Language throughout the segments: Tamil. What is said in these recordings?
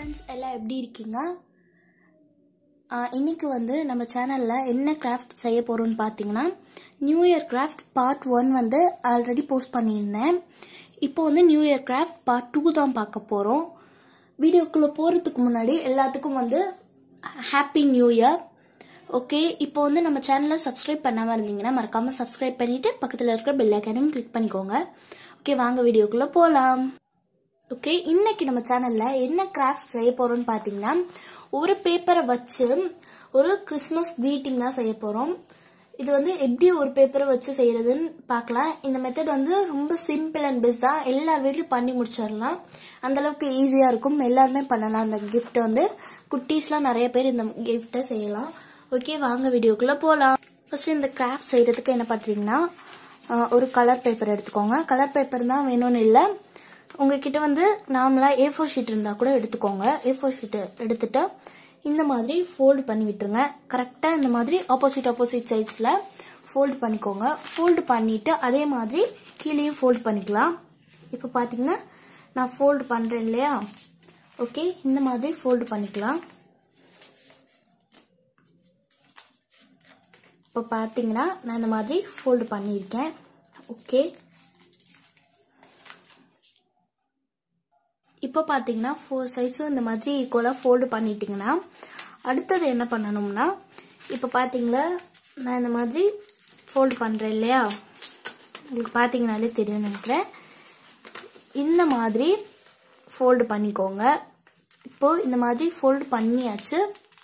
ஃப்ரெண்ட்ஸ் எல்லாம் எப்படி இருக்கீங்க ஆஹ் இன்னைக்கு வந்து நம்ம சேனலில் என்ன கிராஃப்ட் செய்ய போகிறோம்னு பார்த்தீங்கன்னா new year craft part one வந்து ஆல்ரெடி போஸ்ட் பண்ணியிருந்தேன் இப்போ வந்து new year craft part two தான் பார்க்க போகிறோம் வீடியோக்குள்ளே போகிறதுக்கு முன்னாடி எல்லாத்துக்கும் வந்து ஹாப்பி நியூ இயர் ஓகே இப்போ வந்து நம்ம சேனலை சப்ஸ்கிரைப் பண்ணாமல் இருந்தீங்கன்னா மறக்காமல் சப்ஸ்கிரைப் பண்ணிவிட்டு பக்கத்தில் இருக்கிற பெல் ஐக்கானையும் கிளிக் பண்ணிக்கோங்க ஓகே வாங்க வீடியோக்குள்ளே போகலாம் ஓகே இன்னைக்கு நம்ம சேனல்ல என்ன கிராஃப்ட் செய்ய போறோம்னு பாத்தீங்கன்னா ஒரு பேப்பரை வச்சு ஒரு கிறிஸ்மஸ் greeting தான் செய்ய போறோம் இது வந்து எப்படி ஒரு பேப்பரை வச்சு செய்யறதுன்னு பார்க்கலாம் இந்த மெத்தட் வந்து ரொம்ப சிம்பிள் அண்ட் பெஸ்ட் தான் எல்லார் வீட்லயும் பண்ணி முடிச்சிடலாம் அந்த அளவுக்கு ஈஸியா இருக்கும் எல்லாருமே பண்ணலாம் அந்த gift வந்து குட்டீஸ்லாம் நிறைய பேர் இந்த கிஃப்ட்டை செய்யலாம் ஓகே வாங்க வீடியோக்குள்ள போலாம் ஃபர்ஸ்ட் இந்த கிராஃப்ட் செய்யறதுக்கு என்ன பண்றீங்கன்னா ஆஹ், ஒரு கலர் பேப்பர் எடுத்துக்கோங்க கலர் பேப்பர் தான் வேணும்னு இல்லை உங்ககிட்ட வந்து நார்மலாக ஏ ஃபோர் ஷீட் இருந்தால் கூட எடுத்துக்கோங்க ஏ ஃபோர் ஷீட் எடுத்துட்டு இந்த மாதிரி ஃபோல்டு பண்ணி விட்டுருங்க கரெக்டாக இந்த மாதிரி ஆப்போசிட் ஆப்போசிட் சைட்ஸில் ஃபோல்டு பண்ணிக்கோங்க ஃபோல்டு பண்ணிட்டு அதே மாதிரி கீழேயும் ஃபோல்டு பண்ணிக்கலாம் இப்போ பார்த்தீங்கன்னா நான் ஃபோல்டு பண்ணுறேன் இல்லையா ஓகே இந்த மாதிரி ஃபோல்டு பண்ணிக்கலாம் இப்போ பார்த்தீங்கன்னா நான் இந்த மாதிரி ஃபோல்டு பண்ணியிருக்கேன் ஓகே இப்போ பார்த்தீங்கன்னா ஃபோர் சைஸும் இந்த மாதிரி ஈக்குவலாக ஃபோல்டு பண்ணிட்டீங்கன்னா அடுத்தது என்ன பண்ணணும்னா இப்போ பார்த்தீங்களா நான் இந்த மாதிரி ஃபோல்டு பண்ணுறேன் இல்லையா உங்களுக்கு பார்த்தீங்கனாலே தெரியும்னு நினைக்கிறேன் இந்த மாதிரி ஃபோல்டு பண்ணிக்கோங்க இப்போ இந்த மாதிரி ஃபோல்டு பண்ணியாச்சு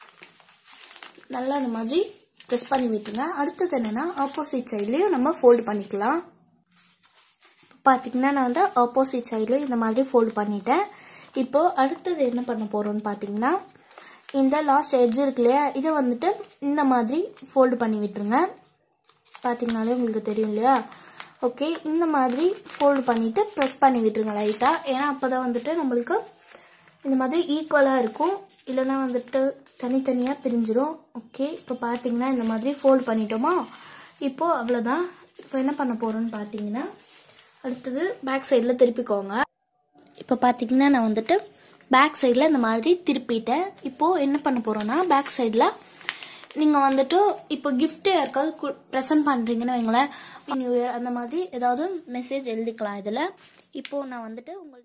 நல்லா இந்த மாதிரி ப்ரெஸ் பண்ணி விட்டுங்க அடுத்தது என்னன்னா ஆப்போசிட் சைட்லேயும் நம்ம ஃபோல்டு பண்ணிக்கலாம் பார்த்தீங்கன்னா நான் வந்து ஆப்போசிட் சைடில் இந்த மாதிரி ஃபோல்ட் பண்ணிட்டேன் இப்போ அடுத்தது என்ன பண்ண போகிறோம்னு பார்த்தீங்கன்னா இந்த லாஸ்ட் எட்ஜ் இருக்கு இல்லையா இதை வந்துட்டு இந்த மாதிரி ஃபோல்டு பண்ணி விட்டுருங்க பார்த்தீங்கனாலே உங்களுக்கு தெரியும் இல்லையா ஓகே இந்த மாதிரி ஃபோல்டு பண்ணிவிட்டு ப்ரெஸ் பண்ணி விட்டுருங்க லைட்டாக ஏன்னா அப்போ தான் வந்துட்டு நம்மளுக்கு இந்த மாதிரி ஈக்குவலாக இருக்கும் இல்லைன்னா வந்துட்டு தனித்தனியாக பிரிஞ்சிரும் ஓகே இப்போ பார்த்தீங்கன்னா இந்த மாதிரி ஃபோல்ட் பண்ணிட்டோமா இப்போது அவ்வளோதான் இப்போ என்ன பண்ண போகிறோம்னு பார்த்தீங்கன்னா அடுத்தது பேக் சைடில் திருப்பிக்கோங்க இப்போ பார்த்தீங்கன்னா நான் வந்துட்டு பேக் சைடில் இந்த மாதிரி திருப்பிட்டேன் இப்போது என்ன பண்ண போகிறோன்னா பேக் சைடில் நீங்கள் வந்துட்டு இப்போ gift யாருக்காவது ப்ரெசென்ட் பண்ணுறீங்கன்னு வைங்களேன் நியூ இயர் அந்த மாதிரி ஏதாவது மெசேஜ் எழுதிக்கலாம் இதில் இப்போது நான் வந்துட்டு உங்கள்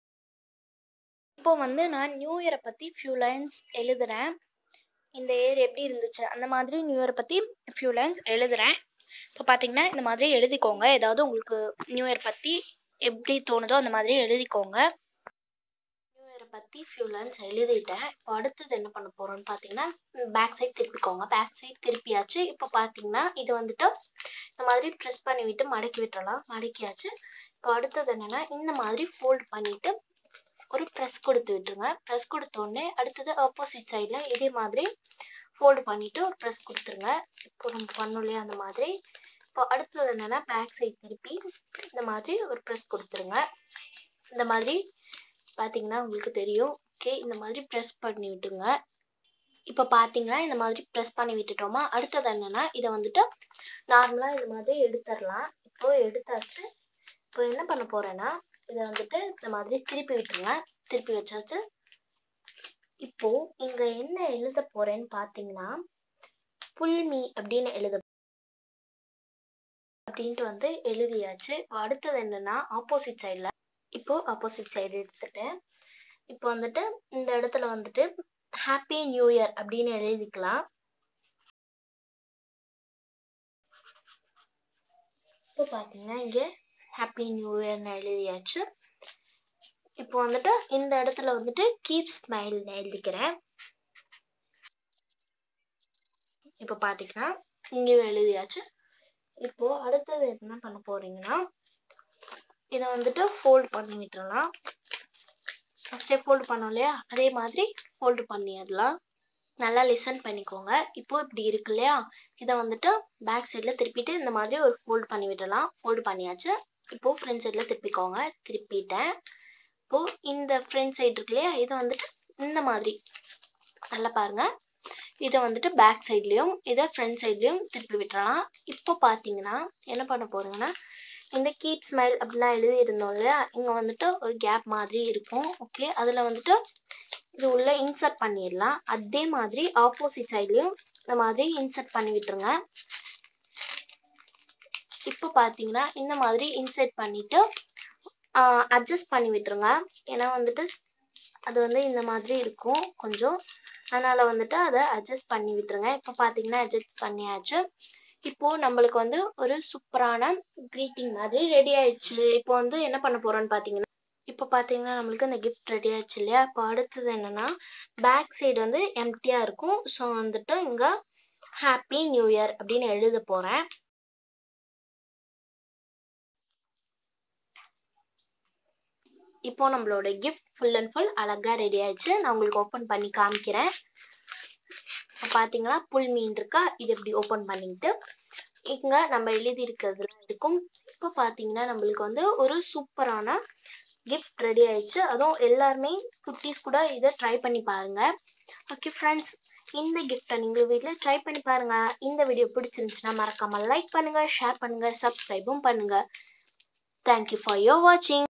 இப்போ வந்து நான் நியூ இயரை பற்றி ஃபியூ லைன்ஸ் எழுதுறேன் இந்த இயர் எப்படி இருந்துச்சு அந்த மாதிரி நியூ இயரை பற்றி ஃபியூ லைன்ஸ் எழுதுறேன் இப்போ பார்த்தீங்கன்னா இந்த மாதிரி எழுதிக்கோங்க ஏதாவது உங்களுக்கு நியூ இயர் பற்றி எப்படி தோணுதோ அந்த மாதிரி எழுதிக்கோங்க நியூ இயரை பற்றி ஃபியூ லைன்ஸ் எழுதிட்டேன் இப்போ அடுத்தது என்ன பண்ண போகிறோம்னு பார்த்தீங்கன்னா பேக் சைட் திருப்பிக்கோங்க பேக் சைட் திருப்பியாச்சு இப்போ பார்த்தீங்கன்னா இது வந்துட்டு இந்த மாதிரி ப்ரெஸ் பண்ணி விட்டு மடக்கி விட்டுறலாம் மடக்கியாச்சு இப்போ அடுத்தது என்னன்னா இந்த மாதிரி ஃபோல்ட் பண்ணிட்டு ஒரு ப்ரெஸ் கொடுத்து விட்டுருங்க ப்ரெஸ் கொடுத்த உடனே அடுத்தது ஆப்போசிட் சைடில் இதே மாதிரி ஃபோல்டு பண்ணிட்டு ஒரு ப்ரெஸ் கொடுத்துருங்க இப்போ நம்ம பண்ணோம் இல்லையா அந்த மாதிரி இப்போ அடுத்தது என்னன்னா பேக் சைட் திருப்பி இந்த மாதிரி ஒரு ப்ரெஸ் கொடுத்துருங்க இந்த மாதிரி பார்த்தீங்கன்னா உங்களுக்கு தெரியும் ஓகே இந்த மாதிரி ப்ரெஸ் பண்ணி விட்டுங்க இப்போ பார்த்தீங்கன்னா இந்த மாதிரி ப்ரெஸ் பண்ணி விட்டுட்டோமா அடுத்தது என்னன்னா இதை வந்துட்டு நார்மலாக இந்த மாதிரி எடுத்துடலாம் இப்போ எடுத்தாச்சு இப்போ என்ன பண்ண போறேன்னா இதை வந்துட்டு இந்த மாதிரி திருப்பி விட்டுருங்க திருப்பி வச்சாச்சு இப்போ இங்க என்ன எழுத போறேன்னு பாத்தீங்கன்னா புல்மி அப்படின்னு எழுத அப்படின்ட்டு வந்து எழுதியாச்சு இப்போ அடுத்தது என்னன்னா ஆப்போசிட் சைடில் இப்போ ஆப்போசிட் சைடு எடுத்துட்டேன் இப்போ வந்துட்டு இந்த இடத்துல வந்துட்டு ஹாப்பி நியூ இயர் அப்படின்னு எழுதிக்கலாம் இப்போ பார்த்தீங்கன்னா இங்கே ஹாப்பி நியூ இயர்னு எழுதியாச்சு இப்போ வந்துட்டு இந்த இடத்துல வந்துட்டு கீப் ஸ்மைல்னு எழுதிக்கிறேன் இப்போ பார்த்தீங்கன்னா இங்கேயும் எழுதியாச்சு இப்போ அடுத்தது என்ன பண்ண போறீங்கன்னா இதை வந்துட்டு ஃபோல்ட் பண்ணி விட்டுறலாம் ஃபர்ஸ்டே ஃபோல்ட் பண்ணோம் இல்லையா அதே மாதிரி ஃபோல்டு பண்ணிடலாம் நல்லா லிசன் பண்ணிக்கோங்க இப்போ இப்படி இருக்கு இல்லையா இதை வந்துட்டு பேக் சைடில் திருப்பிட்டு இந்த மாதிரி ஒரு ஃபோல்ட் பண்ணி விடலாம் ஃபோல்டு பண்ணியாச்சு இப்போ ஃப்ரண்ட் சைடில் திருப்பிக்கோங்க திருப்பிட்டேன் இப்போ இந்த ஃப்ரண்ட் சைடு இருக்கு இல்லையா இதை வந்துட்டு இந்த மாதிரி நல்லா பாருங்க இதை வந்துட்டு பேக் சைட்லேயும் இதை ஃப்ரண்ட் சைட்லேயும் திருப்பி விட்டுறலாம் இப்போ பார்த்தீங்கன்னா என்ன பண்ண போறீங்கன்னா இந்த கீப் ஸ்மைல் அப்படிலாம் எழுதி இருந்தோம் இல்லையா இங்கே வந்துட்டு ஒரு கேப் மாதிரி இருக்கும் ஓகே அதில் வந்துட்டு இது உள்ள இன்சர்ட் பண்ணிடலாம் அதே மாதிரி ஆப்போசிட் சைட்லையும் இந்த மாதிரி இன்சர்ட் பண்ணி விட்டுருங்க இப்போ பார்த்தீங்கன்னா இந்த மாதிரி இன்சர்ட் பண்ணிட்டு அட்ஜஸ்ட் பண்ணி விட்டுருங்க ஏன்னா வந்துட்டு அது வந்து இந்த மாதிரி இருக்கும் கொஞ்சம் அதனால வந்துட்டு அதை அட்ஜஸ்ட் பண்ணி விட்டுருங்க இப்போ பார்த்தீங்கன்னா அட்ஜஸ்ட் பண்ணியாச்சு இப்போ நம்மளுக்கு வந்து ஒரு சூப்பரான க்ரீட்டிங் மாதிரி ரெடி ஆயிடுச்சு இப்போ வந்து என்ன பண்ண போறோம்னு பார்த்தீங்கன்னா இப்போ பார்த்தீங்கன்னா நம்மளுக்கு இந்த கிஃப்ட் ரெடி ஆயிடுச்சு இல்லையா இப்போ அடுத்தது என்னன்னா பேக் சைடு வந்து எம்டியாக இருக்கும் ஸோ வந்துட்டு இங்கே ஹாப்பி நியூ இயர் அப்படின்னு எழுத போகிறேன் இப்போ நம்மளோட கிஃப்ட் ஃபுல் அண்ட் ஃபுல் அழகாக ரெடி ஆயிடுச்சு நான் உங்களுக்கு ஓப்பன் பண்ணி காமிக்கிறேன் இப்போ பார்த்தீங்கன்னா புல் மீன் இருக்கா இது இப்படி ஓப்பன் பண்ணிட்டு இங்க நம்ம எழுதி இருக்கிறதுலாம் இருக்கும் இப்போ பார்த்தீங்கன்னா நம்மளுக்கு வந்து ஒரு சூப்பரான கிஃப்ட் ரெடி ஆயிடுச்சு அதுவும் எல்லாருமே குட்டீஸ் கூட இதை ட்ரை பண்ணி பாருங்க ஓகே ஃப்ரெண்ட்ஸ் இந்த கிஃப்டை நீங்கள் வீட்டில் ட்ரை பண்ணி பாருங்க இந்த வீடியோ பிடிச்சிருந்துச்சுன்னா மறக்காம லைக் பண்ணுங்க ஷேர் பண்ணுங்க சப்ஸ்கிரைபும் பண்ணுங்க தேங்க்யூ ஃபார் யோர் வாட்சிங்